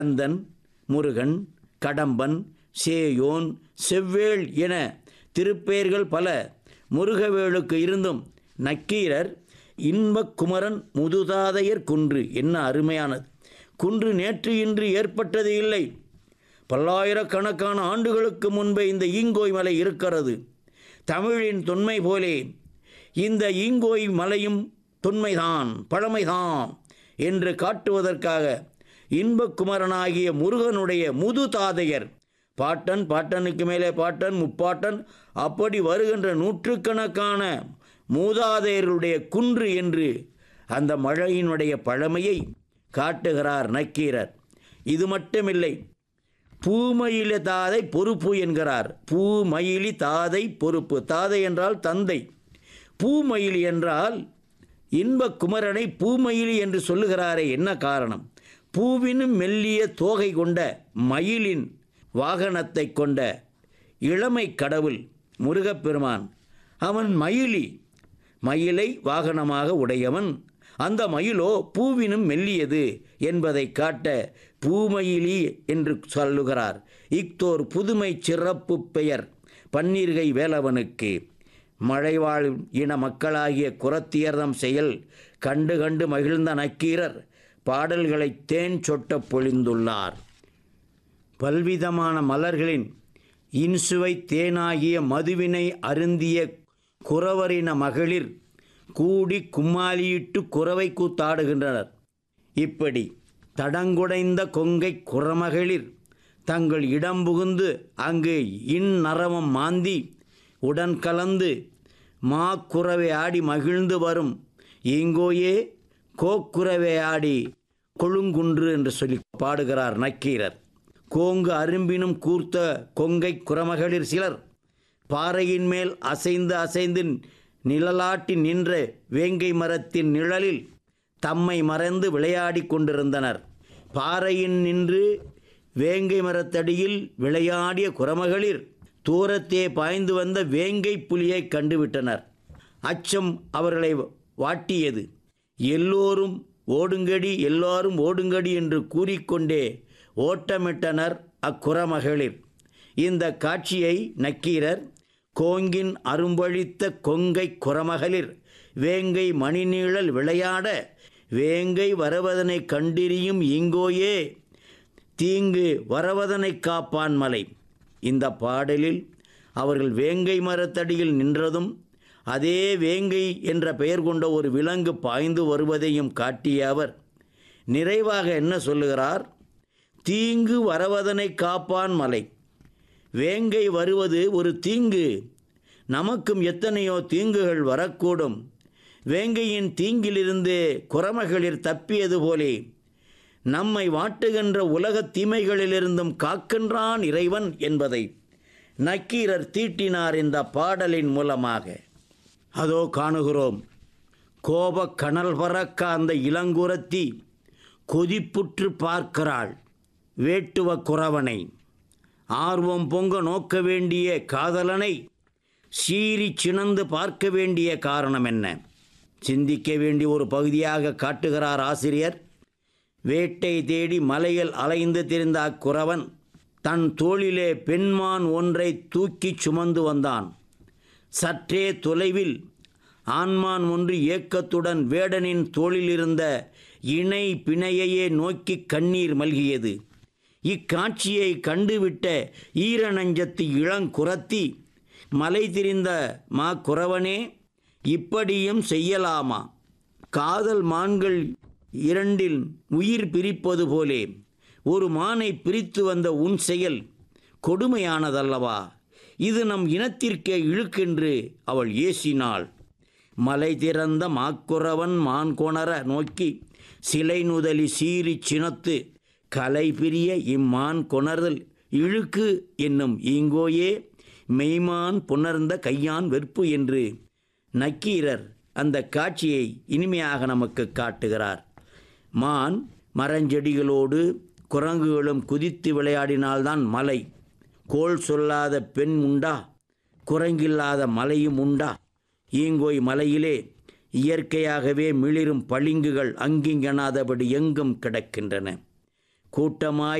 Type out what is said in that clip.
கந்தன் முருகன் கடம்பன் சேயோன் செவ்வேள் என திருப்பெயர்கள் பல முருகவேளுக்கு இருந்தும் நக்கீரர் இன்பக் குமரன் முதுதாதையர் குன்று என்ன அருமையானது குன்று நேற்று இன்று ஏற்பட்டது இல்லை பல்லாயிரக்கணக்கான ஆண்டுகளுக்கு முன்பே இந்த ஈங்கோய் மலை இருக்கிறது தமிழின் தொன்மை போலே இந்த ஈங்கோய் மலையும் தொன்மைதான் பழமைதான் என்று காட்டுவதற்காக இன்பக்குமரனாகிய முருகனுடைய முது தாதையர் பாட்டன் பாட்டனுக்கு மேலே பாட்டன் முப்பாட்டன் அப்படி வருகின்ற நூற்றுக்கணக்கான மூதாதையருடைய குன்று என்று அந்த மழையினுடைய பழமையை காட்டுகிறார் நக்கீரர் இது மட்டுமில்லை பூமயில தாதை பொறுப்பு என்கிறார் பூமயிலி தாதை பொறுப்பு தாதை என்றால் தந்தை பூமயிலி என்றால் இன்பக் குமரனை பூமயிலி என்று சொல்லுகிறாரே என்ன காரணம் பூவினும் மெல்லிய தோகை கொண்ட மயிலின் வாகனத்தை கொண்ட இளமை கடவுள் முருகப்பெருமான் அவன் மயிலி மயிலை வாகனமாக உடையவன் அந்த மயிலோ பூவினும் மெல்லியது என்பதை காட்ட பூமயிலி என்று சொல்லுகிறார் இக்தோர் புதுமை சிறப்பு பெயர் பன்னீர்கை வேலவனுக்கு மழைவாழ் இன மக்களாகிய குரத்தியர்தம் செயல் கண்டு கண்டு மகிழ்ந்த நக்கீரர் பாடல்களை தேன் சொட்ட பொழிந்துள்ளார் பல்விதமான மலர்களின் இன்சுவை தேனாகிய மதுவினை அருந்திய குறவரின மகளிர் கூடி கும்மாலியிட்டு குறவை கூத்தாடுகின்றனர் இப்படி தடங்குடைந்த கொங்கை குறமகளிர் தங்கள் இடம் புகுந்து அங்கு இந்நரவம் மாந்தி உடன் கலந்து மா குறவை ஆடி மகிழ்ந்து வரும் ஈங்கோயே கோக்குறவை ஆடி கொழுங்குன்று என்று சொல்லி பாடுகிறார் நக்கீரர் கோங்கு அரும்பினும் கூர்த்த கொங்கை குறமகளிர் சிலர் பாறையின் மேல் அசைந்து அசைந்து நிழலாட்டி நின்ற வேங்கை மரத்தின் நிழலில் தம்மை மறந்து விளையாடி கொண்டிருந்தனர் பாறையின் நின்று வேங்கை மரத்தடியில் விளையாடிய குரமகளிர் தூரத்தே பாய்ந்து வந்த வேங்கை புலியை கண்டுவிட்டனர் அச்சம் அவர்களை வாட்டியது எல்லோரும் ஓடுங்கடி எல்லாரும் ஓடுங்கடி என்று கூறிக்கொண்டே ஓட்டமிட்டனர் அக்குறமகளிர் இந்த காட்சியை நக்கீரர் கோங்கின் அரும்பழித்த கொங்கை குறமகளிர் வேங்கை மணிநீழல் விளையாட வேங்கை வரவதனை கண்டிரியும் இங்கோயே தீங்கு வரவதனை காப்பான் மலை இந்த பாடலில் அவர்கள் வேங்கை மரத்தடியில் நின்றதும் அதே வேங்கை என்ற பெயர் கொண்ட ஒரு விலங்கு பாய்ந்து வருவதையும் காட்டிய அவர் நிறைவாக என்ன சொல்லுகிறார் தீங்கு வரவதனை காப்பான் மலை வேங்கை வருவது ஒரு தீங்கு நமக்கும் எத்தனையோ தீங்குகள் வரக்கூடும் வேங்கையின் தீங்கிலிருந்து குரமகளிர் தப்பியது போலே நம்மை வாட்டுகின்ற உலகத் தீமைகளிலிருந்தும் காக்கின்றான் இறைவன் என்பதை நக்கீரர் தீட்டினார் இந்த பாடலின் மூலமாக அதோ காணுகிறோம் கோபக் கனல் பறக்க அந்த இளங்குரத்தி கொதிப்புற்று பார்க்கிறாள் வேட்டுவ குறவனை ஆர்வம் பொங்க நோக்க வேண்டிய காதலனை சீறி சினந்து பார்க்க வேண்டிய காரணம் என்ன சிந்திக்க வேண்டிய ஒரு பகுதியாக காட்டுகிறார் ஆசிரியர் வேட்டை தேடி மலையில் அலைந்து திரிந்த அக்குறவன் தன் தோளிலே பெண்மான் ஒன்றை தூக்கிச் சுமந்து வந்தான் சற்றே தொலைவில் ஆண்மான் ஒன்று ஏக்கத்துடன் வேடனின் தோளிலிருந்த இணை பிணையையே நோக்கி கண்ணீர் மல்கியது இக்காட்சியை கண்டுவிட்ட ஈரநஞ்சத்து இளங்குரத்தி மலை திரிந்த மா குறவனே இப்படியும் செய்யலாமா காதல் மான்கள் இரண்டில் உயிர் பிரிப்பது போலே ஒரு மானை பிரித்து வந்த உன் செயல் கொடுமையானதல்லவா இது நம் இனத்திற்கே இழுக்கென்று அவள் ஏசினாள் மலை திறந்த மாக்குறவன் மான் கொணர நோக்கி சிலை நுதலி சீறி சினத்து கலை பிரிய இம்மான் கொணர்தல் இழுக்கு என்னும் ஈங்கோயே மெய்மான் புணர்ந்த கையான் வெற்பு என்று நக்கீரர் அந்த காட்சியை இனிமையாக நமக்கு காட்டுகிறார் மான் மரஞ்செடிகளோடு குரங்குகளும் குதித்து விளையாடினால்தான் மலை கோல் சொல்லாத பெண் உண்டா குரங்கில்லாத மலையும் உண்டா ஈங்கோய் மலையிலே இயற்கையாகவே மிளிரும் பளிங்குகள் அங்கிங்கெனாதபடி எங்கும் கிடக்கின்றன கூட்டமாய்